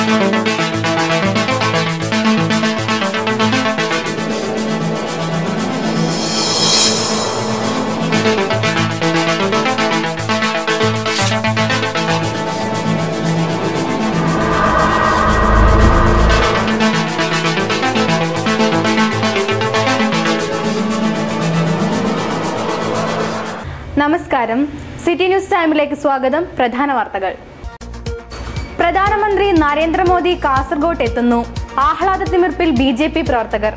നമസ്കാരം city news ടൈമിലേക്ക് സ്വാഗതം പ്രധാന വാർത്തകൾ പ്രധാനമന്ത്രി നരേന്ദ്രമോദി കാസർഗോഡ് എത്തുന്നു ആഹ്ലാദ തിമിർപ്പിൽ ബി ജെ പി പ്രവർത്തകർ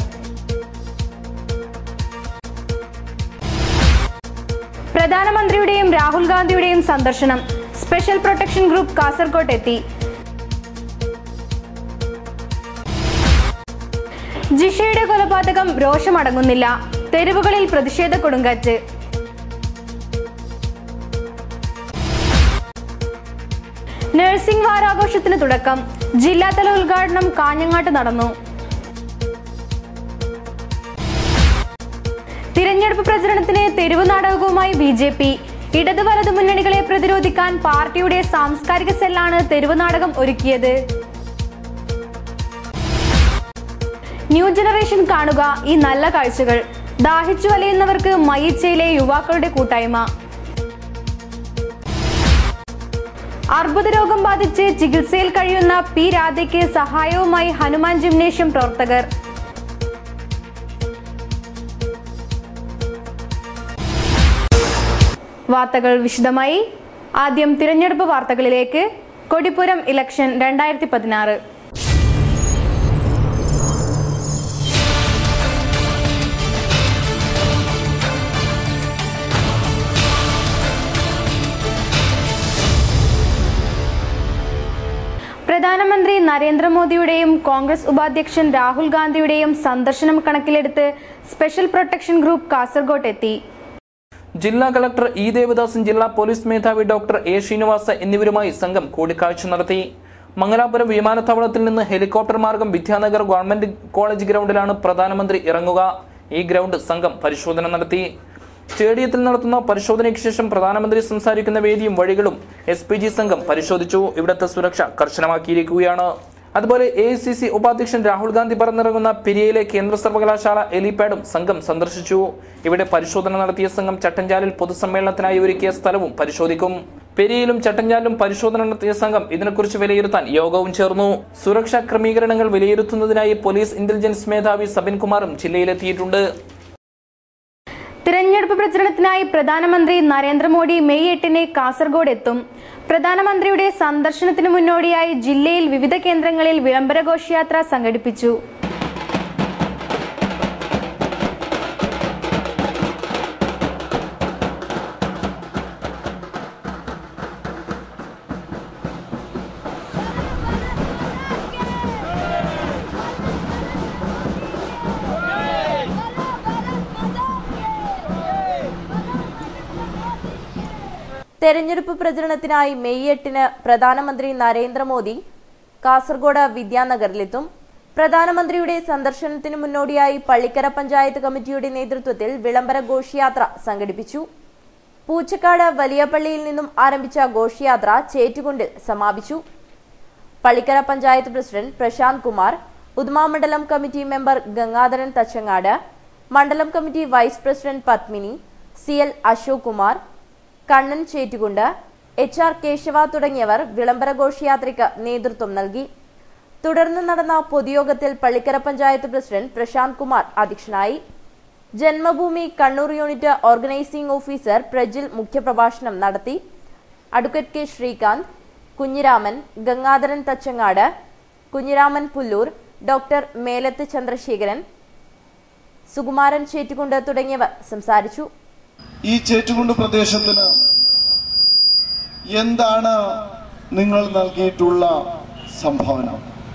പ്രധാനമന്ത്രിയുടെയും രാഹുൽ ഗാന്ധിയുടെയും സന്ദർശനം സ്പെഷ്യൽ പ്രൊട്ടക്ഷൻ ഗ്രൂപ്പ് കാസർഗോഡ് എത്തി ജിഷയുടെ കൊലപാതകം രോഷമടങ്ങുന്നില്ല തെരുവുകളിൽ പ്രതിഷേധ കൊടുങ്കാറ്റ് നഴ്സിംഗ് വാരാഘോഷത്തിന് തുടക്കം ജില്ലാതല ഉദ്ഘാടനം കാഞ്ഞങ്ങാട്ട് നടന്നു തിരഞ്ഞെടുപ്പ് പ്രചരണത്തിന് തെരുവ് നാടകവുമായി ബി ജെ പി ഇടത് വലതു മുന്നണികളെ പ്രതിരോധിക്കാൻ പാർട്ടിയുടെ സാംസ്കാരിക സെല്ലാണ് തെരുവ് നാടകം ഒരുക്കിയത് ന്യൂ ജനറേഷൻ കാണുക ഈ നല്ല കാഴ്ചകൾ ദാഹിച്ചു വലയുന്നവർക്ക് മയിച്ചയിലെ യുവാക്കളുടെ കൂട്ടായ്മ അർബുദ രോഗം ബാധിച്ച് ചികിത്സയിൽ കഴിയുന്ന പി രാധയ്ക്ക് സഹായവുമായി ഹനുമാൻ ജിംനേഷ്യം പ്രവർത്തകർ വാർത്തകൾ വിശദമായി ആദ്യം തിരഞ്ഞെടുപ്പ് വാർത്തകളിലേക്ക് കൊടിപ്പുരം ഇലക്ഷൻ രണ്ടായിരത്തി പതിനാറ് പ്രധാനമന്ത്രി നരേന്ദ്രമോദിയുടെയും കോൺഗ്രസ് ഉപാധ്യക്ഷൻ രാഹുൽ ഗാന്ധിയുടെയും സന്ദർശനം കണക്കിലെടുത്ത് സ്പെഷ്യൽ പ്രൊട്ടക്ഷൻ ഗ്രൂപ്പ് കാസർഗോഡ് എത്തി ജില്ലാ കളക്ടർ ഇ ദേവദാസൻ ജില്ലാ പോലീസ് മേധാവി ഡോക്ടർ എ ശ്രീനിവാസ എന്നിവരുമായി സംഘം കൂടിക്കാഴ്ച നടത്തി മംഗലാപുരം വിമാനത്താവളത്തിൽ നിന്ന് ഹെലികോപ്റ്റർ മാർഗം വിദ്യാനഗർ ഗവൺമെന്റ് കോളേജ് ഗ്രൗണ്ടിലാണ് പ്രധാനമന്ത്രി ഇറങ്ങുക ഈ ഗ്രൗണ്ട് സംഘം പരിശോധന നടത്തി സ്റ്റേഡിയത്തിൽ നടത്തുന്ന പരിശോധനയ്ക്ക് ശേഷം പ്രധാനമന്ത്രി സംസാരിക്കുന്ന വേദിയും വഴികളും എസ് പി ജി സംഘം പരിശോധിച്ചു ഇവിടുത്തെ സുരക്ഷ കർശനമാക്കിയിരിക്കുകയാണ് അതുപോലെ എ ഐ സി സി ഉപാധ്യക്ഷൻ രാഹുൽ ഗാന്ധി പറന്നിറങ്ങുന്ന പെരിയയിലെ കേന്ദ്ര സർവകലാശാല എലിപാഡും സംഘം സന്ദർശിച്ചു ഇവിടെ പരിശോധന നടത്തിയ സംഘം ചട്ടഞ്ചാലിൽ പൊതുസമ്മേളനത്തിനായി ഒരുക്കിയ സ്ഥലവും പരിശോധിക്കും പെരിയയിലും ചട്ടഞ്ചാലിലും പരിശോധന നടത്തിയ സംഘം ഇതിനെക്കുറിച്ച് വിലയിരുത്താൻ യോഗവും ചേർന്നു സുരക്ഷാ ക്രമീകരണങ്ങൾ വിലയിരുത്തുന്നതിനായി പോലീസ് ഇന്റലിജൻസ് മേധാവി സബിൻകുമാറും ജില്ലയിലെത്തിയിട്ടുണ്ട് തിരഞ്ഞെടുപ്പ് പ്രചരണത്തിനായി പ്രധാനമന്ത്രി നരേന്ദ്രമോദി മെയ് എട്ടിന് കാസർഗോഡ് എത്തും പ്രധാനമന്ത്രിയുടെ സന്ദർശനത്തിന് മുന്നോടിയായി ജില്ലയിൽ വിവിധ കേന്ദ്രങ്ങളിൽ വിളംബര ഘോഷയാത്ര സംഘടിപ്പിച്ചു തെരഞ്ഞെടുപ്പ് പ്രചരണത്തിനായി മെയ് എട്ടിന് പ്രധാനമന്ത്രി നരേന്ദ്രമോദി കാസർഗോഡ് വിദ്യാനഗറിലെത്തും പ്രധാനമന്ത്രിയുടെ സന്ദർശനത്തിന് മുന്നോടിയായി പള്ളിക്കര പഞ്ചായത്ത് കമ്മിറ്റിയുടെ നേതൃത്വത്തിൽ വിളംബര ഘോഷയാത്ര സംഘടിപ്പിച്ചു പൂച്ചക്കാട് വലിയ പള്ളിയിൽ നിന്നും ആരംഭിച്ച ഘോഷയാത്ര ചേറ്റുകുണ്ടിൽ സമാപിച്ചു പള്ളിക്കര പഞ്ചായത്ത് പ്രസിഡന്റ് പ്രശാന്ത് കുമാർ ഉദ്മാ മണ്ഡലം കമ്മിറ്റി മെമ്പർ ഗംഗാധരൻ തച്ചങ്ങാട് മണ്ഡലം committee vice president Padmini C L Ashok Kumar Kannan Chettukund H R Keshava തുടങ്ങിയവർ വിളംബര ഘോഷയാത്രയ്ക്ക് നേതൃത്വം നൽകി തുടർന്ന് നടന്ന പൊതുയോഗത്തിൽ പള്ളിക്കര പഞ്ചായത്ത് പ്രസിഡന്റ് പ്രശാന്ത് കുമാർ അധ്യക്ഷനായി Janmabhumi Kannur unit organising officer Prajil മുഖ്യപ്രഭാഷണം നടത്തി advocate K Srikanth Kunhiraman Gangadharan Thachangad Kunhiraman Pullur doctor Melath Chandrasekharan Sukumaran Chettukund തുടങ്ങിയവർ സംസാരിച്ചു ഈ ചേറ്റുകുണ്ട് പ്രദേശത്തിന് എന്താണ് നിങ്ങൾ നൽകിയിട്ടുള്ള സംഭാവന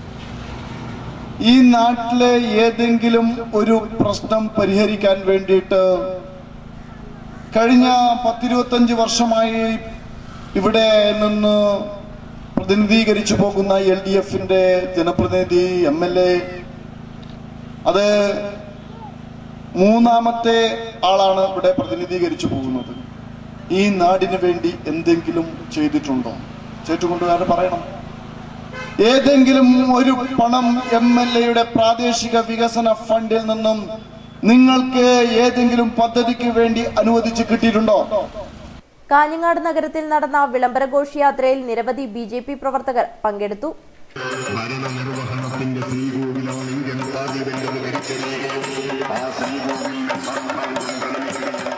ഈ നാട്ടിലെ ഏതെങ്കിലും ഒരു പ്രശ്നം പരിഹരിക്കാൻ വേണ്ടിയിട്ട് കഴിഞ്ഞ പത്തിരുപത്തഞ്ച് വർഷമായി ഇവിടെ നിന്ന് പ്രതിനിധീകരിച്ചു പോകുന്ന എൽ ഡി എഫിന്റെ ജനപ്രതിനിധി എം എൽ എ അത് മൂന്നാമത്തെ ആളാണ് ഇവിടെ പ്രതിനിധീകരിച്ചു പോകുന്നത് ഈ നാടിന് വേണ്ടി എന്തെങ്കിലും ചെയ്തിട്ടുണ്ടോ ചേറ്റുകൊണ്ടുകാരൻ പറയണം ഏതെങ്കിലും ഒരു പണം എം എൽ എയുടെ പ്രാദേശിക വികസന ഫണ്ടിൽ നിന്നും നിങ്ങൾക്ക് ഏതെങ്കിലും പദ്ധതിക്ക് വേണ്ടി അനുവദിച്ച് കിട്ടിയിട്ടുണ്ടോ കാഞ്ഞങ്ങാട് നഗരത്തിൽ നടന്ന വിളംബര ഘോഷയാത്രയിൽ നിരവധി ബി ജെ പി പ്രവർത്തകർ പങ്കെടുത്തു ഭരണനിർവഹണത്തിന്റെ ശ്രീകോവിലാണ് ഇന്ത്യൻ പാർലമെന്റ് ഭരിച്ചത് ആ ശ്രീകോവിലിന്റെ സന്മാർഗം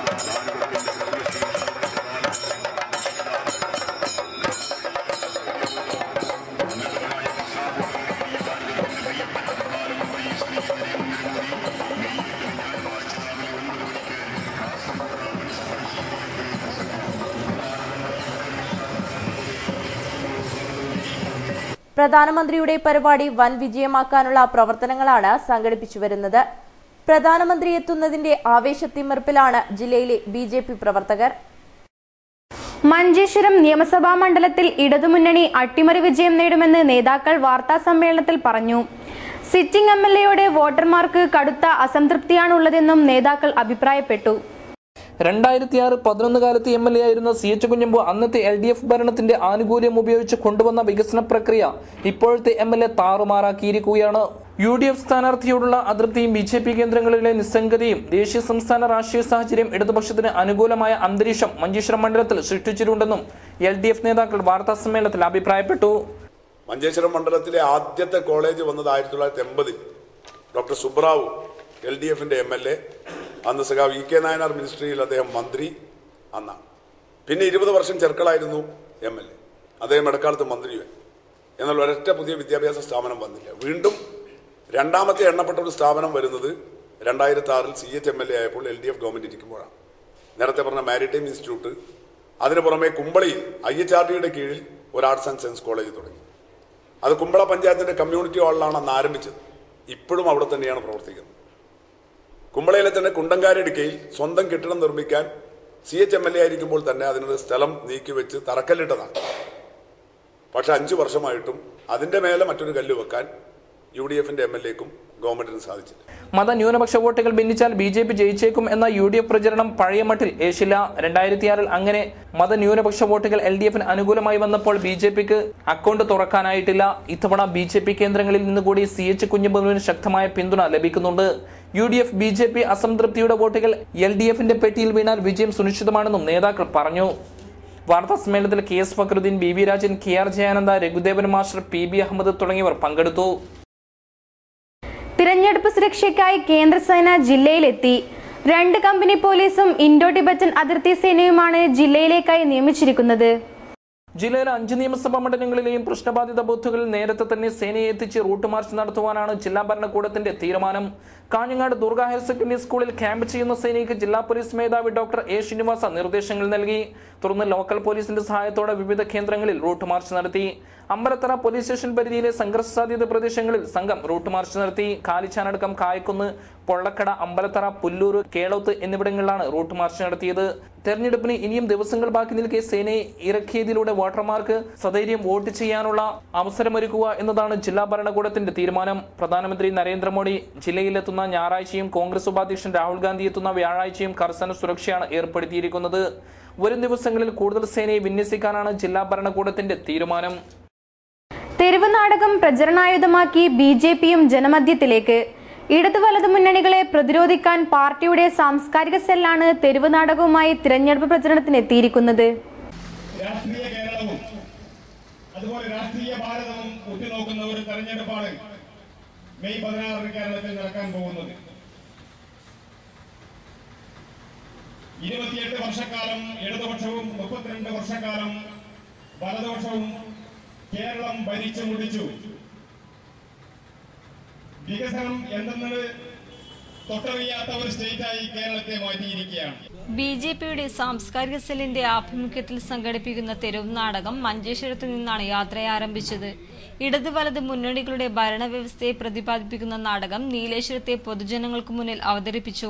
പ്രധാനമന്ത്രിയുടെ പരിപാടി വൻ വിജയമാക്കാനുള്ള പ്രവർത്തനങ്ങളാണ് സംഘടിപ്പിച്ചു വരുന്നത് പ്രധാനമന്ത്രി എത്തുന്നതിന്റെ ആവേശത്തിമിർപ്പിലാണ് ജില്ലയിലെ ബി ജെ പി പ്രവർത്തകർ മഞ്ചേശ്വരം നിയമസഭാ മണ്ഡലത്തിൽ ഇടതുമുന്നണി അട്ടിമറി വിജയം നേടുമെന്ന് നേതാക്കൾ വാർത്താ സമ്മേളനത്തിൽ പറഞ്ഞു സിറ്റിംഗ് എം എൽ എയുടെ വോട്ടർമാർക്ക് കടുത്ത അസംതൃപ്തിയാണുള്ളതെന്നും നേതാക്കൾ അഭിപ്രായപ്പെട്ടു രണ്ടായിരത്തി ആറ് പതിനൊന്ന് കാലത്ത് എം എൽ എ ആയിരുന്ന സി എച്ച് കുഞ്ഞമ്പു അന്നത്തെ എൽ ഡി എഫ് ഭരണത്തിന്റെ ആനുകൂല്യം ഉപയോഗിച്ച് കൊണ്ടുവന്ന വികസന പ്രക്രിയ ഇപ്പോഴത്തെ എം എൽ എ താറുമാറാക്കിയിരിക്കുകയാണ് യു ഡി എഫ് സ്ഥാനാർത്ഥിയോടുള്ള അതൃപ്തിയും ബി ജെ പി കേന്ദ്രങ്ങളിലെ നിസ്സംഗതയും ദേശീയ സംസ്ഥാന രാഷ്ട്രീയ സാഹചര്യം ഇടതുപക്ഷത്തിന് അനുകൂലമായ അന്തരീക്ഷം മഞ്ചേശ്വരം മണ്ഡലത്തിൽ സൃഷ്ടിച്ചിട്ടുണ്ടെന്നും എൽ ഡി എഫ് നേതാക്കൾ വാർത്താ സമ്മേളനത്തിൽ അഭിപ്രായപ്പെട്ടു മഞ്ചേശ്വരം മണ്ഡലത്തിലെ ആദ്യത്തെ കോളേജ് വന്നത് ആയിരത്തി തൊള്ളായിരത്തി എൺപതിൽ ഡോക്ടർ സുബ്രാവു എൽ ഡി എഫിന്റെ എം എൽ എ അന്ന് സഖാവ് ഇ കെ നായനാർ മിനിസ്ട്രിയിൽ അദ്ദേഹം മന്ത്രി അന്നാണ് പിന്നെ ഇരുപത് വർഷം ചെറുക്കളായിരുന്നു എം എൽ എ അദ്ദേഹം ഇടക്കാലത്ത് മന്ത്രിയുമായി എന്നാൽ ഒരൊറ്റ പുതിയ വിദ്യാഭ്യാസ സ്ഥാപനം വന്നില്ല വീണ്ടും രണ്ടാമത്തെ എണ്ണപ്പെട്ട ഒരു സ്ഥാപനം വരുന്നത് രണ്ടായിരത്തി ആറിൽ C H M L A ആയപ്പോൾ എൽ ഡി എഫ് ഗവൺമെന്റ് ഇരിക്കുമ്പോഴാണ് നേരത്തെ പറഞ്ഞ മാരിടൈം ഇൻസ്റ്റിറ്റ്യൂട്ട് അതിന് പുറമെ കുമ്പളിയിൽ ഐ എച്ച് ആർ ഡിയുടെ കീഴിൽ ഒരു ആർട്സ് ആൻഡ് സയൻസ് കോളേജ് തുടങ്ങി അത് കുമ്പള പഞ്ചായത്തിന്റെ കമ്മ്യൂണിറ്റി ഹാളിലാണ് അന്ന് ആരംഭിച്ചത് ഇപ്പോഴും അവിടെ തന്നെയാണ് പ്രവർത്തിക്കുന്നത് കുമ്പളയിലെ തന്നെ കുണ്ടങ്കാരടുക്കയിൽ സ്വന്തം കെട്ടിടം നിർമ്മിക്കാൻ C H M L A ആയിരിക്കുമ്പോൾ തന്നെ അതിനൊരു സ്ഥലം നീക്കിവെച്ച് തറക്കല്ലിട്ടതാണ് പക്ഷെ അഞ്ചു വർഷമായിട്ടും അതിന്റെ മേലെ മറ്റൊരു കല്ല് വെക്കാൻ യു ഡി എഫിന്റെ എം എൽ എക്കും ഗവൺമെന്റിന് സാധിച്ചില്ല മത ന്യൂനപക്ഷ വോട്ടുകൾ ഭിന്നിച്ചാൽ ബി ജെ പി ജയിച്ചേക്കും എന്ന യു ഡി എഫ് പ്രചരണം പഴയ മട്ടിൽ ഏശില്ല രണ്ടായിരത്തിയാറിൽ അങ്ങനെ മത ന്യൂനപക്ഷ വോട്ടുകൾ എൽ ഡി എഫിന് അനുകൂലമായി വന്നപ്പോൾ ബി ജെ പിക്ക് അക്കൗണ്ട് തുറക്കാനായിട്ടില്ല ഇത്തവണ ബി ജെ പി കേന്ദ്രങ്ങളിൽ നിന്ന് കൂടി സി എച്ച് കുഞ്ഞമ്പുവിന് ശക്തമായ പിന്തുണ ലഭിക്കുന്നുണ്ട് U D F B J P അസംതൃപ്തിയുടെ വോട്ടുകൾ എൽ ഡി എഫിന്റെ പെട്ടിയിൽ വീണാൽ വിജയം സുനിശ്ചിതമാണെന്നും നേതാക്കൾ പറഞ്ഞു വാർത്താ സമ്മേളനത്തിൽ K S Fakhruddin B V Rajan K R Jayananda Raghudevan master P B Ahmed തുടങ്ങിയവർ പങ്കെടുത്തു തിരഞ്ഞെടുപ്പ് സുരക്ഷയ്ക്കായി കേന്ദ്രസേന ജില്ലയിലെത്തി രണ്ട് കമ്പനി പോലീസും ഇൻഡോ ടിബറ്റൻ അതിർത്തി സേനയുമാണ് ജില്ലയിലേക്കായി നിയമിച്ചിരിക്കുന്നത് ജില്ലയിലെ അഞ്ച് നിയമസഭാ മണ്ഡലങ്ങളിലെയും പ്രശ്നബാധിത ബൂത്തുകളിൽ നേരത്തെ തന്നെ സേനയെ എത്തിച്ച് റൂട്ട് മാർച്ച് നടത്തുവാനാണ് ജില്ലാ ഭരണകൂടത്തിന്റെ തീരുമാനം കാഞ്ഞങ്ങാട് ദുർഗ ഹയർ സെക്കൻഡറി സ്കൂളിൽ ക്യാമ്പ് ചെയ്യുന്ന സേനയ്ക്ക് ജില്ലാ പോലീസ് മേധാവി ഡോക്ടർ എ ശ്രീനിവാസ നിർദ്ദേശങ്ങൾ നൽകി തുടർന്ന് ലോക്കൽ പോലീസിന്റെ സഹായത്തോടെ വിവിധ കേന്ദ്രങ്ങളിൽ റൂട്ട് മാർച്ച് നടത്തി അമ്പലത്തറ പോലീസ് സ്റ്റേഷൻ പരിധിയിലെ സംഘർഷ സാധ്യത പ്രദേശങ്ങളിൽ സംഘം റൂട്ട് മാർച്ച് നടത്തി കാലിച്ചാനടക്കം കായക്കുന്ന് പൊള്ളക്കട അമ്പലത്തറ പുല്ലൂർ കേളോത്ത് എന്നിവിടങ്ങളിലാണ് റൂട്ട് മാർച്ച് നടത്തിയത് തെരഞ്ഞെടുപ്പിന് ഇനിയും ദിവസങ്ങൾ ബാക്കി നിൽക്കെ സേനയെ ഇറക്കിയതിലൂടെ വോട്ടർമാർക്ക് സധൈര്യം വോട്ട് ചെയ്യാനുള്ള അവസരമൊരുക്കുക എന്നതാണ് ജില്ലാ ഭരണകൂടത്തിന്റെ തീരുമാനം പ്രധാനമന്ത്രി നരേന്ദ്രമോദി ജില്ലയിലെത്തുന്ന ഞായറാഴ്ചയും കോൺഗ്രസ് ഉപാധ്യക്ഷൻ രാഹുൽ ഗാന്ധി എത്തുന്ന വ്യാഴാഴ്ചയും കർശന സുരക്ഷയാണ് ഏർപ്പെടുത്തിയിരിക്കുന്നത് വരും ദിവസങ്ങളിൽ കൂടുതൽ സേനയെ വിന്യസിക്കാനാണ് ജില്ലാ ഭരണകൂടത്തിന്റെ തീരുമാനം തെരുവ് നാടകം പ്രചരണായുധമാക്കി ബി ജെ പിയും ജനമധ്യത്തിലേക്ക് ഇടതു വലതു മുന്നണികളെ പ്രതിരോധിക്കാൻ പാർട്ടിയുടെ സാംസ്കാരിക സെല്ലാണ് തെരുവ് നാടകവുമായി തിരഞ്ഞെടുപ്പ് പ്രചരണത്തിനെത്തിയിരിക്കുന്നത് രാഷ്ട്രീയ കേരളവും അതുപോലെ രാഷ്ട്രീയ ഭാരതവും ഉറ്റുനോക്കുന്ന ഒരു തെരഞ്ഞെടുപ്പാണ് മെയ് പതിനാറിന് കേരളത്തിൽ നടക്കാൻ പോകുന്നത് ഇരുപത്തിയെട്ട് വർഷക്കാലം ഇടതുപക്ഷവും മുപ്പത്തിരണ്ട് വർഷക്കാലം വലതുപക്ഷവും കേരളം ഭരിച്ചു മുടിച്ചു വികസനം എന്തെന്നത് തൊട്ടറിയാത്ത ഒരു സ്റ്റേറ്റായി കേരളത്തെ മാറ്റിയിരിക്കുകയാണ് ബി ജെ പിയുടെ സാംസ്കാരിക സെല്ലിന്റെ ആഭിമുഖ്യത്തിൽ സംഘടിപ്പിക്കുന്ന തെരുവ് നാടകം മഞ്ചേശ്വരത്ത് നിന്നാണ് യാത്ര ആരംഭിച്ചത് ഇടത് വലത് മുന്നണികളുടെ ഭരണവ്യവസ്ഥയെ പ്രതിപാദിപ്പിക്കുന്ന നാടകം നീലേശ്വരത്തെ പൊതുജനങ്ങൾക്ക് മുന്നിൽ അവതരിപ്പിച്ചു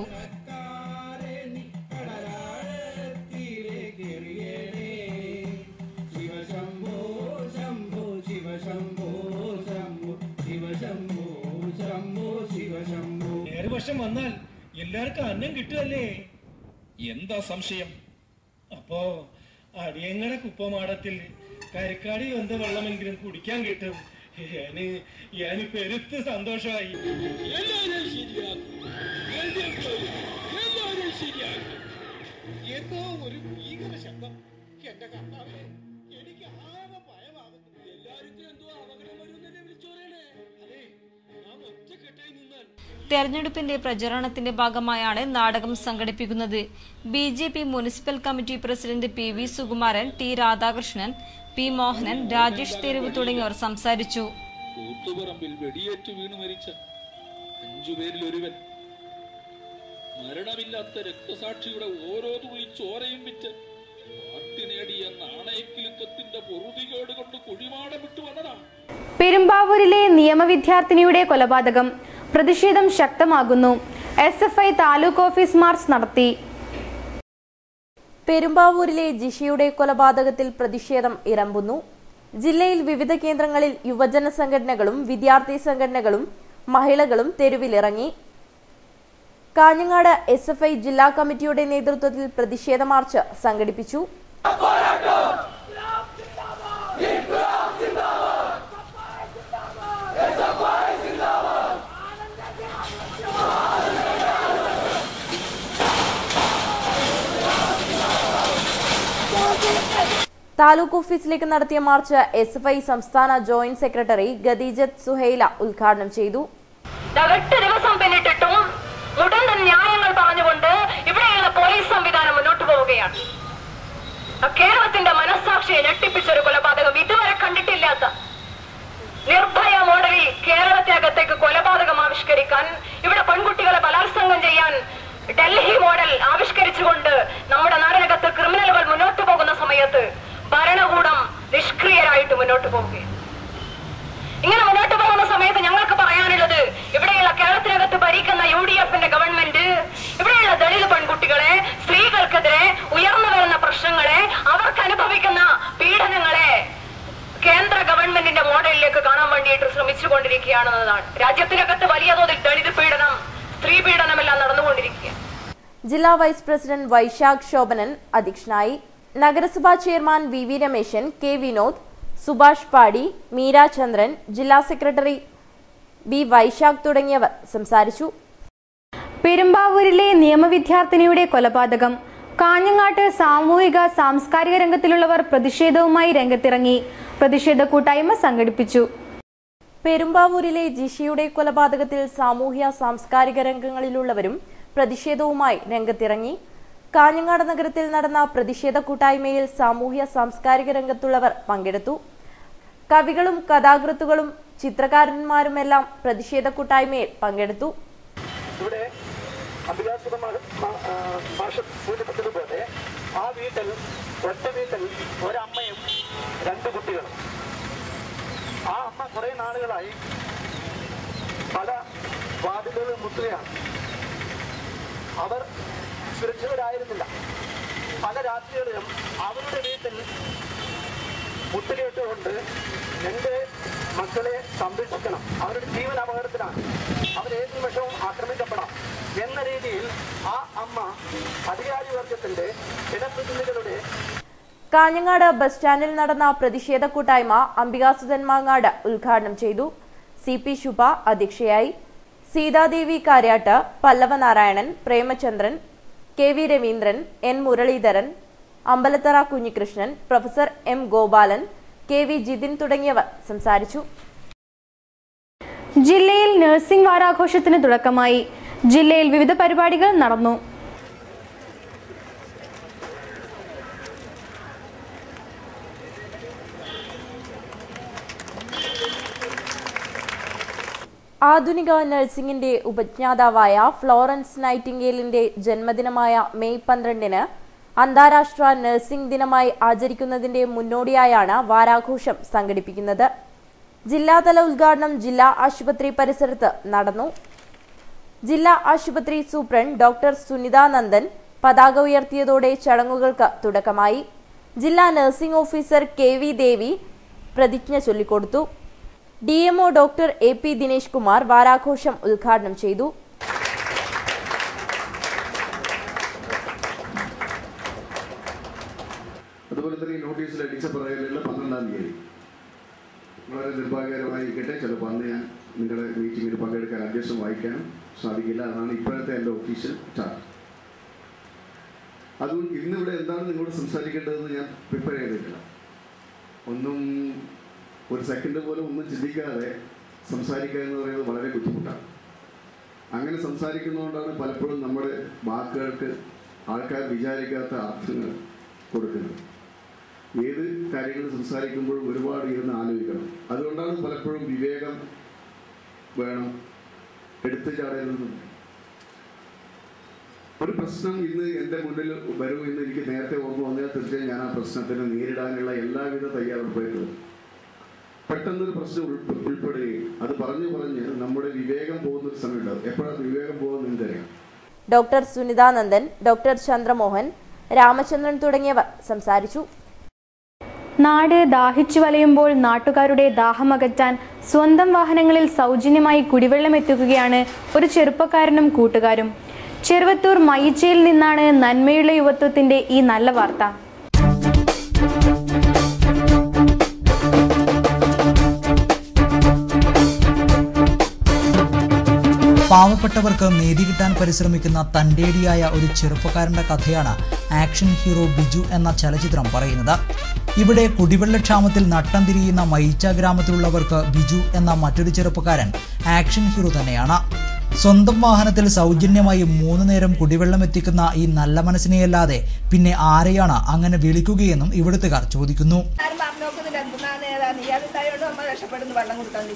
നേർവശം വന്നാൽ എല്ലാവർക്കും അന്നം കിട്ടുമല്ലേ എന്താ സംശയം അപ്പോ അടിയങ്ങടെ കുപ്പമാടത്തിൽ കരക്കാടി വന്ന വെള്ളമെങ്കിലും കുടിക്കാൻ കിട്ടും ഞാന് ഞാന് പെരുത്ത് സന്തോഷമായി എല്ലാവരും ശരിയാക്കും എല്ലാവരും ശരിയാക്കും എന്തോ ഒരു ഭീകര ശബ്ദം എന്റെ കർത്താവേ എനിക്ക് ആകെ ഭയമാകുന്നു എല്ലാവർക്കും എന്തോ അപകടം വരുമെന്നല്ലേ വിളിച്ചു പറയണേ അതെ നാം ഒറ്റക്കെട്ടായി നിന്നാൽ തെരഞ്ഞെടുപ്പിന്റെ പ്രചരണത്തിന്റെ ഭാഗമായാണ് നാടകം സംഘടിപ്പിക്കുന്നത് B J P municipal committee president P V Sukumaran T Radhakrishnan P Mohanan Rajesh തെരുവ് തുടങ്ങിയവർ സംസാരിച്ചു കൂത്തുപറമ്പിൽ വെടിയേറ്റ് വീണു മരിച്ച അഞ്ചുപേരിൽ ഒരുവൻ മരണമില്ലാത്ത രക്തസാക്ഷിയുടെ ഓരോ തുള്ളി ചോരയും വിറ്റ് പാർട്ടി നേടിയ നാണയക്കിലുക്കത്തിന്റെ പൊറുതികേട് കൊണ്ട് കുഴിമാടം വിട്ടു വന്നതാണ് പെരുമ്പാവൂരിലെ നിയമവിദ്യാർത്ഥിനിയുടെ കൊലപാതകം പ്രതിഷേധം ശക്തമാകുന്നു S F I taluk office march നടത്തി പെരുമ്പാവൂരിലെ ജിഷയുടെ കൊലപാതകത്തിൽ പ്രതിഷേധം ഇറമ്പുന്നു ജില്ലയിൽ വിവിധ കേന്ദ്രങ്ങളിൽ യുവജന സംഘടനകളും വിദ്യാർത്ഥി സംഘടനകളും മഹിളകളും തെരുവിലിറങ്ങി കാഞ്ഞങ്ങാട് എസ് എഫ് ഐ ജില്ലാ കമ്മിറ്റിയുടെ നേതൃത്വത്തിൽ പ്രതിഷേധ മാർച്ച് സംഘടിപ്പിച്ചു താലൂക്ക് ഓഫീസിലേക്ക് നടത്തിയ മാർച്ച് എസ് എഫ് ഐ സംസ്ഥാന ജോയിന്റ് സെക്രട്ടറി ഖദീജത്ത് സുഹൈല ഉദ്ഘാടനം ചെയ്തു എട്ട് ദിവസം പിന്നിട്ടിട്ടും മുടന്തൻ ന്യായങ്ങൾ പറഞ്ഞുകൊണ്ട് ഇവിടെയുള്ള പോലീസ് സംവിധാനം മുന്നോട്ട് പോവുകയാണ് കേരളത്തിന്റെ മനസ്സാക്ഷിയെ ഞെട്ടിപ്പിച്ച ഒരു കൊലപാതകം ഇതുവരെ കണ്ടിട്ടില്ലാത്ത നിർഭയ മോഡലിൽ കേരളത്തിനകത്തേക്ക് കൊലപാതകം ആവിഷ്കരിക്കാൻ ഇവിടെ പെൺകുട്ടികളെ ബലാത്സംഗം ചെയ്യാൻ ഡൽഹി മോഡൽ ആവിഷ്കരിച്ചുകൊണ്ട് നമ്മുടെ നാടിനകത്ത് ക്രിമിനലുകൾ മുന്നോട്ട് പോകുന്ന സമയത്ത് ഭരണകൂടം നിഷ്ക്രിയരായിട്ട് മുന്നോട്ട് പോവുകയാണ് ഇങ്ങനെ മുന്നോട്ട് പോകുന്ന സമയത്ത് ഞങ്ങൾക്ക് പറയാനുള്ളത് ഇവിടെയുള്ള കേരളത്തിനകത്ത് ഭരിക്കുന്ന യു ഡി എഫിന്റെ ഗവൺമെന്റ് ഇവിടെയുള്ള ദളിത് പെൺകുട്ടികളെ സ്ത്രീകൾക്കെതിരെ ഉയർന്നു വരുന്ന പ്രശ്നങ്ങളെ അവർക്ക് അനുഭവിക്കുന്ന പീഡനങ്ങളെ കേന്ദ്ര ഗവൺമെന്റിന്റെ മോഡലിലേക്ക് കാണാൻ വേണ്ടിയിട്ട് ശ്രമിച്ചുകൊണ്ടിരിക്കുകയാണെന്നതാണ് രാജ്യത്തിനകത്ത് വലിയ തോതിൽ ദളിത് പീഡനം സ്ത്രീ പീഡനമെല്ലാം നടന്നുകൊണ്ടിരിക്കുക ജില്ലാ വൈസ് പ്രസിഡന്റ് വൈശാഖ് ശോഭനൻ അധ്യക്ഷനായി നഗരസഭാ chairman V V Rameshan K Vinod Subhash Padi Meera ചന്ദ്രൻ ജില്ലാ സെക്രട്ടറി ബി വൈശാഖ് തുടങ്ങിയവർ സംസാരിച്ചു പെരുമ്പാവൂരിലെ നിയമവിദ്യാർത്ഥിനിയുടെ കൊലപാതകം കാഞ്ഞങ്ങാട്ട് സാമൂഹിക സാംസ്കാരിക രംഗത്തിലുള്ളവർ പ്രതിഷേധവുമായി രംഗത്തിറങ്ങി പ്രതിഷേധ കൂട്ടായ്മ സംഘടിപ്പിച്ചു പെരുമ്പാവൂരിലെ ജിഷയുടെ കൊലപാതകത്തിൽ സാമൂഹ്യ സാംസ്കാരിക രംഗങ്ങളിലുള്ളവരും പ്രതിഷേധവുമായി രംഗത്തിറങ്ങി കാഞ്ഞങ്ങാട് നഗരത്തിൽ നടന്ന പ്രതിഷേധ കൂട്ടായ്മയിൽ സാമൂഹ്യ സാംസ്കാരിക രംഗത്തുള്ളവർ പങ്കെടുത്തു കവികളും കഥാകൃത്തുകളും ചിത്രകാരന്മാരുമെല്ലാം പ്രതിഷേധ കൂട്ടായ്മയിൽ പങ്കെടുത്തു ഇവിടെ അഭിലാസുത ഭാഷ സൂചിപ്പിച്ചതുപോലെ ആ വീട്ടിൽ ഒറ്റ വീട്ടിൽ ഒരമ്മയും രണ്ട് കുട്ടികളും ആ അമ്മ കുറെ നാളുകളായി പല വാതിലുകളും മുട്ടുകയാണ് അവർ സുരക്ഷിതരായിരുന്നില്ല പല രാത്രികളിലും അവരുടെ വീട്ടിൽ മുട്ടുകേട്ടുകൊണ്ട് എന്റെ മക്കളെ സംരക്ഷിക്കണം അവരുടെ ജീവൻ അപകടത്തിലാണ് അവർ ഏത് നിമിഷവും ആക്രമിക്കപ്പെടാം എന്ന രീതിയിൽ ആ അമ്മ അധികാരി വർഗത്തിന്റെ ജനപ്രതിനിധികളുടെ കാഞ്ഞങ്ങാട് ബസ് സ്റ്റാൻഡിൽ നടന്ന പ്രതിഷേധ കൂട്ടായ്മ അംബികാസുധൻ മാങ്ങാട് ഉദ്ഘാടനം ചെയ്തു സി പി ശുഭ അധ്യക്ഷയായി Seethadevi Kariyat Pallava Narayanan Premachandran K V Raveendran N Muraleedharan Ambalathara Kunhikrishnan professor M Gopalan K V Jithin തുടങ്ങിയവർ സംസാരിച്ചു ജില്ലയിൽ നഴ്സിംഗ് വാരാഘോഷത്തിന് തുടക്കമായി ജില്ലയിൽ വിവിധ പരിപാടികൾ നടന്നു ആധുനിക നഴ്സിംഗിന്റെ ഉപജ്ഞാതാവായ ഫ്ലോറൻസ് നൈറ്റിംഗേലിന്റെ ജന്മദിനമായ മെയ് പന്ത്രണ്ടിന് അന്താരാഷ്ട്ര നഴ്സിംഗ് ദിനമായി ആചരിക്കുന്നതിന്റെ മുന്നോടിയായാണ് വാരാഘോഷം സംഘടിപ്പിക്കുന്നത് ജില്ലാതല ഉദ്ഘാടനം ജില്ലാ ആശുപത്രി പരിസരത്ത് നടന്നു ജില്ലാ ആശുപത്രി സൂപ്രണ്ട് ഡോക്ടർ സുനിത നന്ദൻ പതാക ഉയർത്തിയതോടെ ചടങ്ങുകൾക്ക് തുടക്കമായി ജില്ലാ nursing officer K V Devi പ്രതിജ്ഞ ചൊല്ലിക്കൊടുത്തു D MO doctor A P Dinesh Kumar വാരാഘോഷം ഉദ്ഘാടനം ചെയ്തു അതുപോലെ തന്നെ ഈ നോട്ടീസിൽ അടിച്ച പറയുന്നത് പന്ത്രണ്ടാം സാധിക്കട്ടെ ചിലപ്പോൾ അന്ന് ഞാൻ നിങ്ങളുടെ മീറ്റിങ്ങിൽ പങ്കെടുക്കാൻ അധ്യക്ഷം വായിക്കാനും സാധിക്കില്ല അതാണ് ഇപ്പോഴത്തെ എൻ്റെ ഒഫീഷ്യൽ ചാർട്ട് അതുകൊണ്ട് ഇന്നിവിടെ എന്താണ് നിങ്ങളോട് സംസാരിക്കേണ്ടതെന്ന് ഞാൻ പ്രിപ്പയർ ചെയ്തിട്ടില്ല ഒന്നും ഒരു സെക്കൻഡ് പോലും ഒന്നും ചിന്തിക്കാതെ സംസാരിക്കുക എന്ന് പറയുന്നത് വളരെ ബുദ്ധിമുട്ടാണ് അങ്ങനെ സംസാരിക്കുന്നതുകൊണ്ടാണ് പലപ്പോഴും നമ്മുടെ വാക്കുകൾക്ക് ആൾക്കാർ വിചാരിക്കാത്ത അർത്ഥങ്ങൾ കൊടുക്കുന്നത് ഏത് കാര്യങ്ങൾ സംസാരിക്കുമ്പോഴും ഒരുപാട് ഇരുന്ന് ആലോചിക്കണം അതുകൊണ്ടാണ് പലപ്പോഴും വിവേകം വേണം എടുത്തു ചാടരുതെന്നും ഒരു പ്രശ്നം ഇന്ന് എൻ്റെ മുന്നിൽ വരും എന്ന് എനിക്ക് നേരത്തെ ഓർമ്മ വന്നാൽ തീർച്ചയായും ഞാൻ ആ പ്രശ്നത്തിന് നേരിടാനുള്ള എല്ലാവിധ തയ്യാറെടുപ്പുകളും പെട്ടെന്നൊരു പ്രശ്നം ഉൾപ്പെ- ഉൾപ്പെടുകയും അത് പറഞ്ഞു പറഞ്ഞ് നമ്മുടെ വിവേകം പോകുന്ന ഒരു സമയമുണ്ടാവും എപ്പോഴാണ് വിവേകം പോകുന്നത് നിങ്ങൾക്കറിയാം ഡോക്ടർ സുനിതാനന്ദൻ ഡോക്ടർ ചന്ദ്രമോഹൻ രാമചന്ദ്രൻ തുടങ്ങിയവർ സംസാരിച്ചു നാട് ദാഹിച്ചു വലയുമ്പോൾ നാട്ടുകാരുടെ ദാഹമകറ്റാൻ സ്വന്തം വാഹനങ്ങളിൽ സൗജന്യമായി കുടിവെള്ളം എത്തിക്കുകയാണ് ഒരു ചെറുപ്പക്കാരനും കൂട്ടുകാരും ചെറുവത്തൂർ മയിച്ചയിൽ നിന്നാണ് നന്മയുള്ള യുവത്വത്തിന്റെ ഈ നല്ല വാർത്ത പാവപ്പെട്ടവർക്ക് നീതി കിട്ടാൻ പരിശ്രമിക്കുന്ന തന്റേടിയായ ഒരു ചെറുപ്പക്കാരന്റെ കഥയാണ് ആക്ഷൻ ഹീറോ ബിജു എന്ന ചലച്ചിത്രം പറയുന്നത് ഇവിടെ കുടിവെള്ളക്ഷാമത്തിൽ നട്ടം തിരിയുന്ന മയിച്ച ഗ്രാമത്തിലുള്ളവർക്ക് ബിജു എന്ന മറ്റൊരു ചെറുപ്പക്കാരൻ ആക്ഷൻ ഹീറോ തന്നെയാണ് സ്വന്തം വാഹനത്തിൽ സൗജന്യമായി മൂന്ന് നേരം കുടിവെള്ളം എത്തിക്കുന്ന ഈ നല്ല മനസ്സിനെയല്ലാതെ പിന്നെ ആരെയാണ് അങ്ങനെ വിളിക്കുകയെന്നും ഇവിടുത്തുകാർ ചോദിക്കുന്നു ആരും പറഞ്ഞു നോക്കുന്നില്ല എന്തിനാണ് ഏതാണ് ഇയാൾ ഉണ്ടായോണ്ട് നമ്മൾ രക്ഷപ്പെടുന്നു വെള്ളം കൊടുക്കാൻ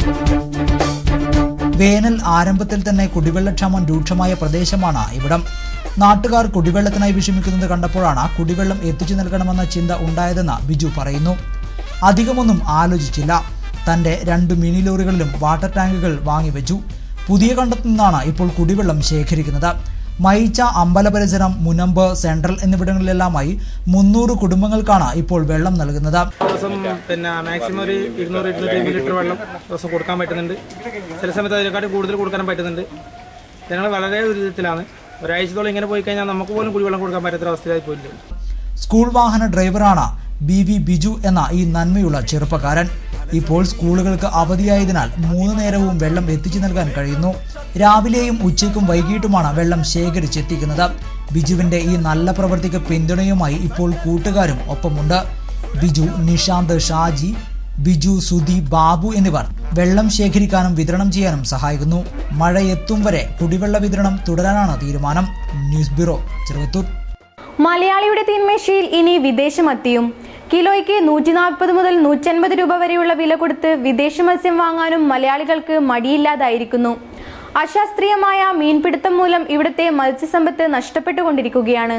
വേനൽ ആരംഭത്തിൽ തന്നെ കുടിവെള്ളക്ഷാമം രൂക്ഷമായ പ്രദേശമാണ് ഇവിടം നാട്ടുകാർ കുടിവെള്ളത്തിനായി വിഷമിക്കുന്നത് കണ്ടപ്പോഴാണ് കുടിവെള്ളം എത്തിച്ചു നൽകണമെന്ന ചിന്ത ഉണ്ടായതെന്ന് ബിജു പറയുന്നു അധികമൊന്നും ആലോചിച്ചില്ല തന്റെ രണ്ട് മിനി ലോറികളിലും വാട്ടർ ടാങ്കുകൾ വാങ്ങിവെച്ചു പുതിയ കണ്ടത്തു നിന്നാണ് ഇപ്പോൾ കുടിവെള്ളം ശേഖരിക്കുന്നത് മയിച്ച അമ്പല പരിസരം മുനമ്പ് സെൻട്രൽ എന്നിവിടങ്ങളിലെല്ലാമായി മുന്നൂറ് കുടുംബങ്ങൾക്കാണ് ഇപ്പോൾ വെള്ളം നൽകുന്നത് ദിവസം പിന്നെ മാക്സിമം ഒരു ഇരുന്നൂറ് ഇരുന്നൂറ്റി അമ്പത് ലിറ്റർ വെള്ളം ദിവസം കൊടുക്കാൻ പറ്റുന്നുണ്ട് ചില സമയത്ത് അതിനെക്കാട്ടും കൂടുതൽ കൊടുക്കാനും പറ്റുന്നുണ്ട് ജനങ്ങൾ വളരെ ദുരിതത്തിലാണ് ഒരാഴ്ചത്തോളം ഇങ്ങനെ പോയി കഴിഞ്ഞാൽ നമുക്ക് പോലും കുടിവെള്ളം കൊടുക്കാൻ പറ്റാത്ത അവസ്ഥയായി പോയില്ല സ്കൂൾ വാഹന ഡ്രൈവറാണ് ബി വി ബിജു എന്ന ഈ നന്മയുള്ള ചെറുപ്പക്കാരൻ ഇപ്പോൾ സ്കൂളുകൾക്ക് അവധിയായതിനാൽ മൂന്ന് നേരവും വെള്ളം എത്തിച്ചു നൽകാൻ കഴിയുന്നു രാവിലെയും ഉച്ചയ്ക്കും വൈകിട്ടുമാണ് വെള്ളം ശേഖരിച്ചെത്തിക്കുന്നത് ബിജുവിന്റെ ഈ നല്ല പ്രവൃത്തിക്ക് പിന്തുണയുമായി ഇപ്പോൾ കൂട്ടുകാരും ഒപ്പമുണ്ട് ബിജു നിഷാന്ത് ഷാജി ബിജു സുധി ബാബു എന്നിവർ വെള്ളം ശേഖരിക്കാനും വിതരണം ചെയ്യാനും സഹായിക്കുന്നു മഴ എത്തും വരെ കുടിവെള്ള വിതരണം തുടരാനാണ് തീരുമാനം ന്യൂസ് ബ്യൂറോ ചെറുവത്തൂർ മലയാളിയുടെ തീന്മേശയിൽ ഇനി വിദേശ മത്തിയും കിലോയ്ക്ക് നൂറ്റി നാൽപ്പത് മുതൽ നൂറ്റൻപത് രൂപ വരെയുള്ള വില കൊടുത്ത് വിദേശ മത്സ്യം വാങ്ങാനും മലയാളികൾക്ക് മടിയില്ലാതായിരിക്കുന്നു അശാസ്ത്രീയമായ മീൻപിടുത്തം മൂലം ഇവിടുത്തെ മത്സ്യസമ്പത്ത് നഷ്ടപ്പെട്ടുകൊണ്ടിരിക്കുകയാണ്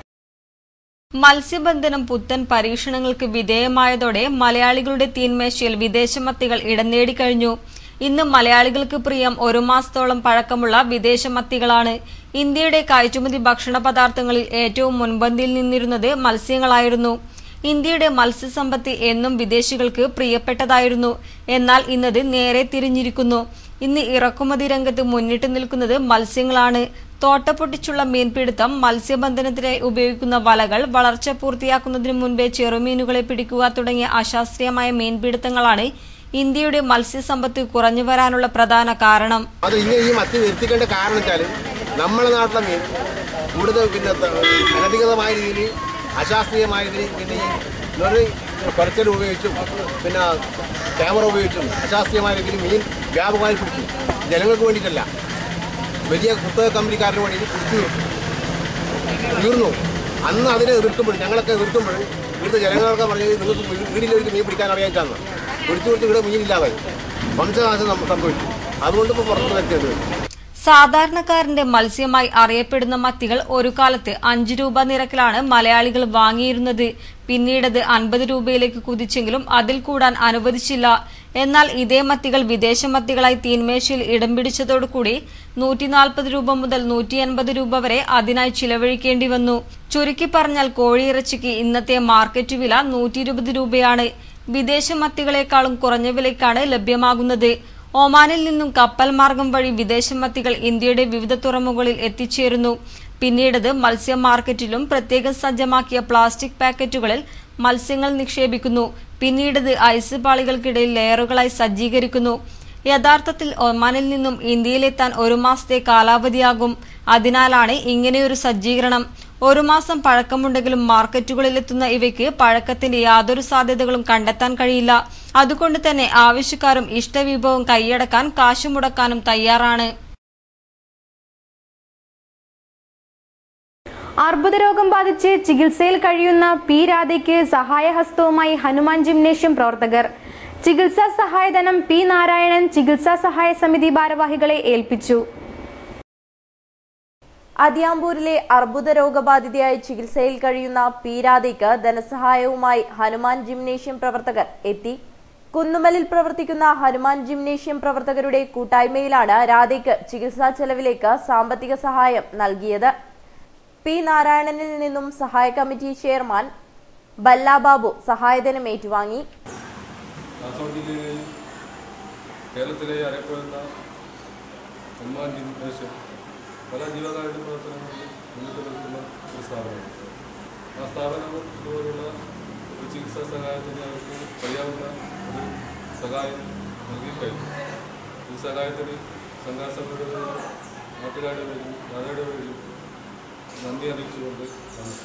മത്സ്യബന്ധനം പുത്തൻ പരീക്ഷണങ്ങൾക്ക് വിധേയമായതോടെ മലയാളികളുടെ തീന്മേശയിൽ വിദേശമത്തികൾ ഇടം നേടിക്കഴിഞ്ഞു ഇന്ന് മലയാളികൾക്ക് പ്രിയം ഒരു മാസത്തോളം പഴക്കമുള്ള വിദേശമത്തികളാണ് ഇന്ത്യയുടെ കയറ്റുമതി ഭക്ഷണ പദാർത്ഥങ്ങളിൽ ഏറ്റവും മുൻപന്തിയിൽ നിന്നിരുന്നത് മത്സ്യങ്ങളായിരുന്നു ഇന്ത്യയുടെ മത്സ്യസമ്പത്ത് എന്നും വിദേശികൾക്ക് പ്രിയപ്പെട്ടതായിരുന്നു എന്നാൽ ഇന്നത് നേരെ തിരിഞ്ഞിരിക്കുന്നു ഇന്ന് ഇറക്കുമതി രംഗത്ത് മുന്നിട്ട് നിൽക്കുന്നത് മത്സ്യങ്ങളാണ് തോട്ടപ്പൊട്ടിച്ചുള്ള മീൻപിടുത്തം മത്സ്യബന്ധനത്തിനായി ഉപയോഗിക്കുന്ന വലകൾ വളർച്ച പൂർത്തിയാക്കുന്നതിനു മുൻപേ ചെറുമീനുകളെ പിടിക്കുക തുടങ്ങിയ അശാസ്ത്രീയമായ മീൻപിടുത്തങ്ങളാണ് ഇന്ത്യയുടെ മത്സ്യസമ്പത്ത് കുറഞ്ഞു വരാനുള്ള പ്രധാന കാരണം അത് ഇങ്ങനെ ഈ മത്തി നിർത്തിക്കേണ്ട കാരണം വെച്ചാൽ നമ്മുടെ നാട്ടിലെ മീൻ കൂടുതൽ പിന്നെ ത- അനധികൃതമായ രീതിയിൽ അശാസ്ത്രീയമായ രീതിയിൽ പിന്നെ ഈ ലോറി കുറച്ചൽ ഉപയോഗിച്ചും പിന്നെ ക്യാമറ ഉപയോഗിച്ചും അശാസ്ത്രീയമായ രീതിയിൽ മീൻ വ്യാപകമായി പിടിച്ചു ജനങ്ങൾക്ക് വേണ്ടിയിട്ടല്ല വലിയ കുത്തക കമ്പനിക്കാരന് വേണ്ടി പിടിച്ചു തീർന്നു അന്ന് അതിനെ എതിർക്കുമ്പോൾ ഞങ്ങളൊക്കെ എതിർക്കുമ്പോൾ ഇവിടുത്തെ ജനങ്ങളൊക്കെ പറഞ്ഞത് നിങ്ങൾക്ക് വീ- വീടിലൊരു മീൻ പിടിക്കാൻ അറിയാച്ചാന്ന് പിടിച്ചു കൊടുത്ത് ഇവിടെ മീനില്ലാതായി വംശനാശം സം- സംഭവിച്ചു അതുകൊണ്ട് ഇപ്പോൾ പുറത്തു വരുത്തേണ്ടി വരും സാധാരണക്കാരന്റെ മത്സ്യമായി അറിയപ്പെടുന്ന മത്തികൾ ഒരു കാലത്ത് അഞ്ചു രൂപ നിരക്കിലാണ് മലയാളികൾ വാങ്ങിയിരുന്നത് പിന്നീടത് അൻപത് രൂപയിലേക്ക് കുതിച്ചെങ്കിലും അതിൽ കൂടാൻ അനുവദിച്ചില്ല എന്നാൽ ഇതേ മത്തികൾ വിദേശ മത്തികളായി തീന്മേശയിൽ ഇടം പിടിച്ചതോടുകൂടി നൂറ്റി നാൽപ്പത് രൂപ മുതൽ നൂറ്റി അൻപത് രൂപ വരെ അതിനായി ചിലവഴിക്കേണ്ടി വന്നു ചുരുക്കി പറഞ്ഞാൽ കോഴിയിറച്ചിക്ക് ഇന്നത്തെ മാർക്കറ്റ് വില നൂറ്റി ഇരുപത് രൂപയാണ് വിദേശ മത്തികളെക്കാളും കുറഞ്ഞ വിലയ്ക്കാണ് ലഭ്യമാകുന്നത് ഒമാനിൽ നിന്നും കപ്പൽ മാർഗം വഴി വിദേശ മത്തികൾ ഇന്ത്യയുടെ വിവിധ തുറമുഖങ്ങളിൽ എത്തിച്ചേരുന്നു പിന്നീടത് മത്സ്യ മാർക്കറ്റിലും പ്രത്യേകം സജ്ജമാക്കിയ പ്ലാസ്റ്റിക് പാക്കറ്റുകളിൽ മത്സ്യങ്ങൾ നിക്ഷേപിക്കുന്നു പിന്നീട് ഇത് ഐസ് പാളികൾക്കിടയിൽ ലെയറുകളായി സജ്ജീകരിക്കുന്നു യഥാർത്ഥത്തിൽ ഒമാനിൽ നിന്നും ഇന്ത്യയിലെത്താൻ ഒരു മാസത്തെ കാലാവധിയാകും അതിനാലാണ് ഇങ്ങനെയൊരു സജ്ജീകരണം ഒരു മാസം പഴക്കമുണ്ടെങ്കിലും മാർക്കറ്റുകളിലെത്തുന്ന ഇവയ്ക്ക് പഴക്കത്തിന്റെ യാതൊരു സാധ്യതകളും കണ്ടെത്താൻ കഴിയില്ല അതുകൊണ്ട് തന്നെ ആവശ്യക്കാരും ഇഷ്ടവിഭവം കൈയടക്കാൻ കാശു മുടക്കാനും തയ്യാറാണ് അർബുദരോഗം ബാധിച്ച് ചികിത്സയിൽ കഴിയുന്ന പി രാധയ്ക്ക് സഹായഹസ്തവുമായി ഹനുമാൻ ജിംനേഷ്യം പ്രവർത്തകർ ചികിത്സാ സഹായധനം പി നാരായണൻ ചികിത്സാ സഹായ സമിതി ഭാരവാഹികളെ ഏൽപ്പിച്ചു അതിയാമ്പൂരിലെ അർബുദ രോഗബാധിതയായി ചികിത്സയിൽ കഴിയുന്ന പി രാധയ്ക്ക് ധനസഹായവുമായി ഹനുമാൻ ജിംനേഷ്യം പ്രവർത്തകർ എത്തി കുന്നുമലിൽ പ്രവർത്തിക്കുന്ന ഹനുമാൻ ജിംനേഷ്യം പ്രവർത്തകരുടെ കൂട്ടായ്മയിലാണ് രാധയ്ക്ക് ചികിത്സാ ചെലവിലേക്ക് സാമ്പത്തിക സഹായം നൽകിയത് പി നാരായണനിൽ നിന്നും സഹായ കമ്മിറ്റി ചെയർമാൻ ബല്ലാബാബു സഹായധനം ഏറ്റുവാങ്ങി കാസർഗോഡ് ജില്ലയിലെയും കേരളത്തിലെ അറിയപ്പെടുന്ന ഹനുമാൻ ജിംനേഷ്യം പല ജീവകാരുണ്യ പ്രവർത്തനങ്ങളിൽ മുന്നിട്ട് നിൽക്കുന്ന ഒരു സ്ഥാപനമാണ് ആ സ്ഥാപനം ഇതുപോലുള്ള ഒരു ചികിത്സാ സഹായത്തിന് അവർക്ക് കഴിയാവുന്ന ഒരു സഹായം നൽകി കഴിഞ്ഞു ഈ സഹായത്തിന് സംഘാസഭയുടെ നാട്ടുകാരുടെ പേരിലും നാടുകളുടെ പേരിലും നന്ദി അറിയിച്ചുകൊണ്ട് നന്ദി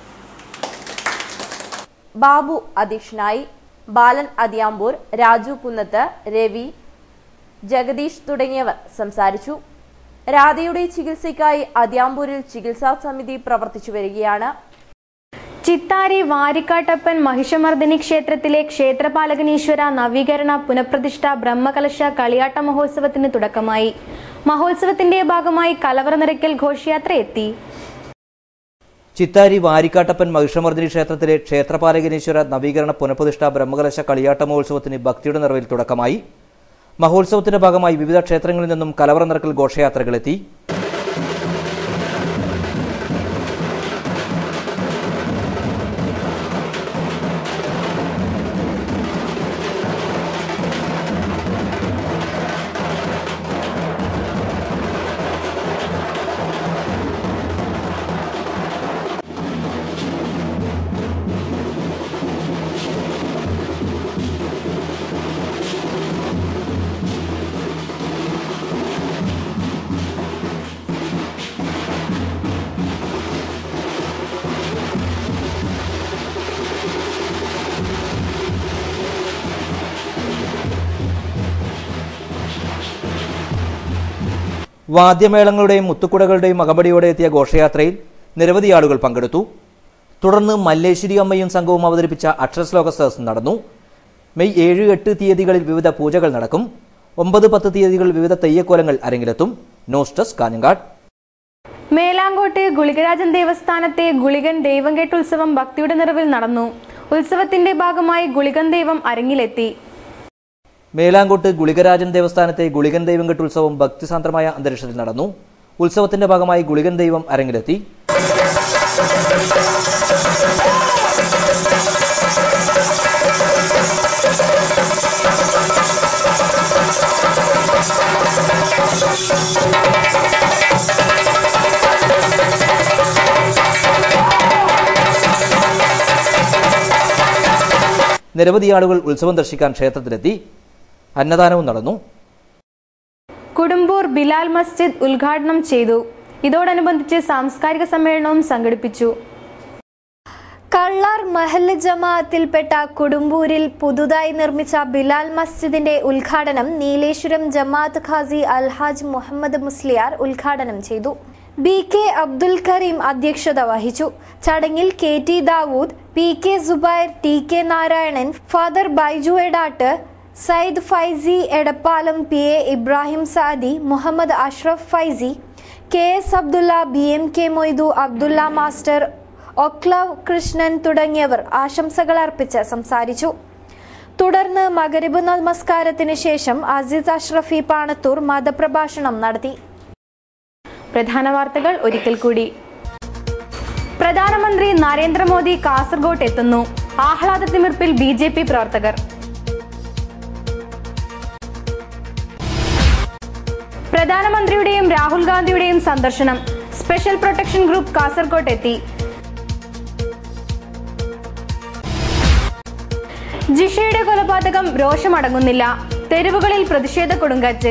ബാബു അധ്യക്ഷനായി ബാലൻ അതിയാമ്പൂർ രാജു കുന്നത്ത് രവി ജഗദീഷ് തുടങ്ങിയവർ സംസാരിച്ചു രാധയുടെ ചികിത്സയ്ക്കായി അതിയാമ്പൂരിൽ ചികിത്സാ സമിതി പ്രവർത്തിച്ചു വരികയാണ് ചിത്താരി വാരിക്കാട്ടപ്പൻ മഹിഷമർദ്ദിനി ക്ഷേത്രത്തിലെ ക്ഷേത്രപാലകനീശ്വര നവീകരണ പുനഃപ്രതിഷ്ഠ ബ്രഹ്മകലശ കളിയാട്ട മഹോത്സവത്തിന് തുടക്കമായി മഹോത്സവത്തിന്റെ ഭാഗമായി കലവറ നിറയ്ക്കൽ ഘോഷയാത്ര എത്തി ചിത്താരി വാരിക്കാട്ടപ്പൻ മഹിഷമർദ്ദിനി ക്ഷേത്രത്തിലെ ക്ഷേത്രപാലകനീശ്വര നവീകരണ പുനഃപ്രതിഷ്ഠ ബ്രഹ്മകലശ കളിയാട്ട മഹോത്സവത്തിന് ഭക്തിയുടെ നിറവിൽ തുടക്കമായി മഹോത്സവത്തിന്റെ ഭാഗമായി വിവിധ ക്ഷേത്രങ്ങളിൽ നിന്നും കലവറ നിറക്കൽ ഘോഷയാത്രകളെത്തി വാദ്യമേളങ്ങളുടെയും മുത്തുക്കുടകളുടെയും അകമ്പടിയോടെ എത്തിയ ഘോഷയാത്രയിൽ നിരവധി ആളുകൾ പങ്കെടുത്തു തുടർന്ന് മല്ലേശ്വരി അമ്മയും സംഘവും അവതരിപ്പിച്ച അക്ഷരശ്ലോക സദസ് നടന്നു മെയ് ഏഴ് എട്ട് തീയതികളിൽ വിവിധ പൂജകൾ നടക്കും ഒമ്പത് പത്ത് തീയതികളിൽ വിവിധ തെയ്യക്കോലങ്ങൾ അരങ്ങിലെത്തും ന്യൂസ് ഡെസ്ക് കാഞ്ഞങ്ങാട് മേലാങ്കോട്ട് ഗുളികരാജൻ ദേവസ്ഥാനത്തെ ഗുളികൻ ദൈവം കെട്ടുത്സവം ഭക്തിയുടെ നിറവിൽ നടന്നു ഉത്സവത്തിന്റെ ഭാഗമായി ഗുളികൻ ദൈവം അരങ്ങിലെത്തി മേലാങ്കോട്ട് ഗുളികരാജൻ ദേവസ്ഥാനത്തെ ഗുളികൻ ദൈവം കെട്ടുത്സവം ഭക്തിസാന്ദ്രമായ അന്തരീക്ഷത്തിൽ നടന്നു ഉത്സവത്തിന്റെ ഭാഗമായി ഗുളികൻ ദൈവം അരങ്ങിലെത്തി നിരവധി ആളുകൾ ഉത്സവം ദർശിക്കാൻ ക്ഷേത്രത്തിലെത്തി അന്നദാനവും നടന്നു കുടുംബൂർ ബിലാൽ മസ്ജിദ് ഉദ്ഘാടനം ചെയ്തു ഇതോടനുബന്ധിച്ച് സാംസ്കാരിക സമ്മേളനവും സംഘടിപ്പിച്ചു കള്ളാർ മഹല്ല് ജമാഅത്തിൽപ്പെട്ട കുടുംബൂരിൽ പുതുതായി നിർമ്മിച്ച ബിലാൽ മസ്ജിദിന്റെ ഉദ്ഘാടനം നീലേശ്വരം ജമാഅത്ത് ഖാസി അൽഹാജ് മുഹമ്മദ് മുസ്ലിയാർ ഉദ്ഘാടനം ചെയ്തു ബി കെ അബ്ദുൽ കരീം അധ്യക്ഷത വഹിച്ചു ചടങ്ങിൽ K T Dawood P K Zubair T K Narayanan father Baiju Edatt Sayyid Faizy Edappalam P A Ibrahim Saadi Muhammad Ashraf Faizy K S Abdulla B M K Moidu Abdulla master Oklav Krishnan തുടങ്ങിയവർ ആശംസകൾ അർപ്പിച്ച് സംസാരിച്ചു തുടർന്ന് മകരിബ് നമസ്കാരത്തിന് ശേഷം അസീസ് അഷ്റഫി പാണത്തൂർ മതപ്രഭാഷണം നടത്തി പ്രധാന വാർത്തകൾ ഒരിക്കൽ കൂടി പ്രധാനമന്ത്രി നരേന്ദ്രമോദി കാസർഗോഡ് എത്തുന്നു ആഹ്ലാദത്തിമിർപ്പിൽ ബി ജെ പി പ്രവർത്തകർ പ്രധാനമന്ത്രിയുടെയും രാഹുൽ ഗാന്ധിയുടെയും സന്ദർശനം സ്പെഷ്യൽ പ്രൊട്ടക്ഷൻ ഗ്രൂപ്പ് കാസർഗോഡ് എത്തി ജിഷയുടെ കൊലപാതകം രോഷമടങ്ങുന്നില്ല തെരുവുകളിൽ പ്രതിഷേധ കൊടുങ്കാറ്റ്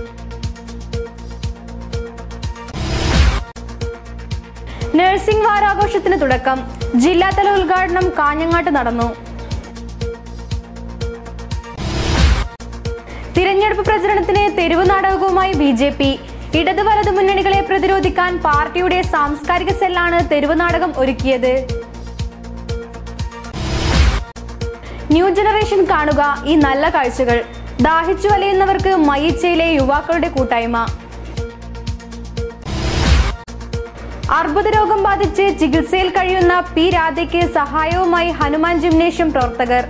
നഴ്സിംഗ് വാരാഘോഷത്തിന് തുടക്കം ജില്ലാതല ഉദ്ഘാടനം കാഞ്ഞങ്ങാട്ട് നടന്നു തിരഞ്ഞെടുപ്പ് പ്രചരണത്തിന് തെരുവ് നാടകവുമായി ബി ജെ പി ഇടത് വലത് മുന്നണികളെ പ്രതിരോധിക്കാൻ പാർട്ടിയുടെ സാംസ്കാരിക സെല്ലാണ് തെരുവ് നാടകം ഒരുക്കിയത് ന്യൂ ജനറേഷൻ കാണുക ഈ നല്ല കാഴ്ചകൾ ദാഹിച്ചു വലയുന്നവർക്ക് മയിച്ചയിലെ യുവാക്കളുടെ കൂട്ടായ്മ അർബുദ രോഗം ബാധിച്ച് ചികിത്സയിൽ കഴിയുന്ന പി രാധയ്ക്ക് സഹായവുമായി ഹനുമാൻ ജിംനേഷ്യം പ്രവർത്തകർ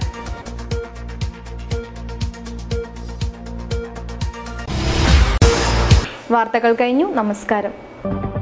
വാർത്തകൾ കഴിഞ്ഞു നമസ്കാരം